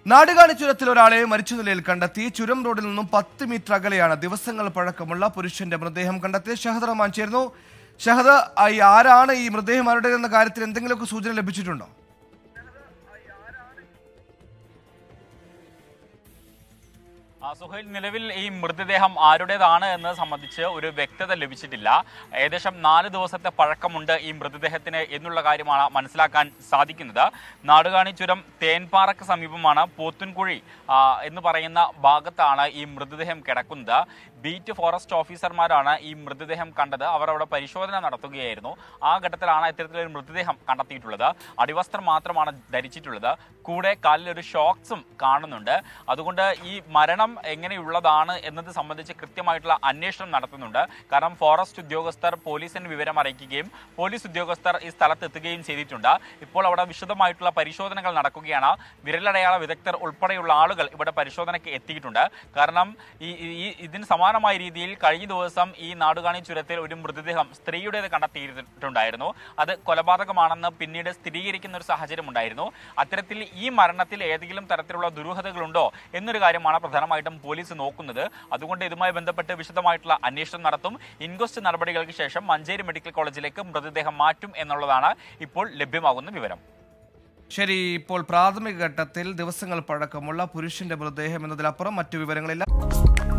നാടുകാണി ചുരത്തിൽ ഒരാളെ മരിച്ച നിലയിൽ കണ്ടെത്തി ചുരം റോഡിൽ നിന്നും പത്ത് മീറ്റർ അകലെയാണ് ദിവസങ്ങൾ പഴക്കമുള്ള പുരുഷന്റെ മൃതദേഹം കണ്ടെത്തി ഷഹദ് റഹ്മാൻ ചേർന്നു ഷഹദ് ആ, ഈ ആരാണ് ഈ മൃതദേഹം ആരുടേതെന്ന കാര്യത്തിൽ എന്തെങ്കിലുമൊക്കെ സൂചന ലഭിച്ചിട്ടുണ്ടോ ആ, സുഹൈൽ നിലവിൽ ഈ മൃതദേഹം ആരുടേതാണ് എന്നത് സംബന്ധിച്ച് ഒരു വ്യക്തത ലഭിച്ചിട്ടില്ല ഏകദേശം നാല് ദിവസത്തെ പഴക്കമുണ്ട് ഈ മൃതദേഹത്തിന് എന്നുള്ള കാര്യമാണ് മനസ്സിലാക്കാൻ സാധിക്കുന്നത് നാടുകാണി ചുരം തേൻപാറയ്ക്ക് സമീപമാണ് പോത്തുൻകുഴി ആ, എന്ന് പറയുന്ന ഭാഗത്താണ് ഈ മൃതദേഹം കിടക്കുന്നത് ബീറ്റ് ഫോറസ്റ്റ് ഓഫീസർമാരാണ് ഈ മൃതദേഹം കണ്ടത് അവർ അവിടെ പരിശോധന നടത്തുകയായിരുന്നു ആ ഘട്ടത്തിലാണ് ഇത്തരത്തിലൊരു മൃതദേഹം കണ്ടെത്തിയിട്ടുള്ളത് അടിവസ്ത്രം മാത്രമാണ് ധരിച്ചിട്ടുള്ളത് കൂടെ കാലിൽ ഒരു ഷോക്സും കാണുന്നുണ്ട് അതുകൊണ്ട് ഈ മരണം എങ്ങനെയുള്ളതാണ് എന്നത് സംബന്ധിച്ച് കൃത്യമായിട്ടുള്ള അന്വേഷണം നടത്തുന്നുണ്ട് കാരണം ഫോറസ്റ്റ് ഉദ്യോഗസ്ഥർ പോലീസിന് വിവരം അറിയിക്കുകയും പോലീസ് ഉദ്യോഗസ്ഥർ ഈ സ്ഥലത്ത് എത്തുകയും ചെയ്തിട്ടുണ്ട് ഇപ്പോൾ അവിടെ വിശദമായിട്ടുള്ള പരിശോധനകൾ നടക്കുകയാണ് വിരലടയാള വിദഗ്ധർ ഉൾപ്പെടെയുള്ള ആളുകൾ ഇവിടെ പരിശോധനയ്ക്ക് എത്തിയിട്ടുണ്ട് കാരണം ഈ ഈ ഇതിന് സമാനമായ രീതിയിൽ കഴിഞ്ഞ ദിവസം ഈ നാടുകാണി ചുരത്തിൽ ഒരു മൃതദേഹം സ്ത്രീയുടേത് കണ്ടെത്തിയിട്ടുണ്ടായിരുന്നു അത് കൊലപാതകമാണെന്ന് പിന്നീട് സ്ഥിരീകരിക്കുന്ന ഒരു സാഹചര്യം ഉണ്ടായിരുന്നു അത്തരത്തിൽ ഈ മരണത്തിൽ ഏതെങ്കിലും തരത്തിലുള്ള ദുരൂഹതകളുണ്ടോ എന്നൊരു കാര്യമാണ് പ്രധാനമായിട്ടും പോലീസ് നോക്കുന്നത് അതുകൊണ്ട് ഇതുമായി ബന്ധപ്പെട്ട് വിശദമായിട്ടുള്ള അന്വേഷണം നടത്തും ഇൻക്വസ്റ്റ് നടപടികൾക്ക് ശേഷം മഞ്ചേരി മെഡിക്കൽ കോളേജിലേക്ക് മൃതദേഹം മാറ്റും എന്നുള്ളതാണ് ഇപ്പോൾ ലഭ്യമാകുന്ന വിവരം ശരി ഇപ്പോൾ പ്രാഥമിക ഘട്ടത്തിൽ ദിവസങ്ങൾ പഴക്കമുള്ള പുരുഷന്റെ മൃതദേഹം എന്നതിലപ്പുറം മറ്റു വിവരങ്ങളില്ല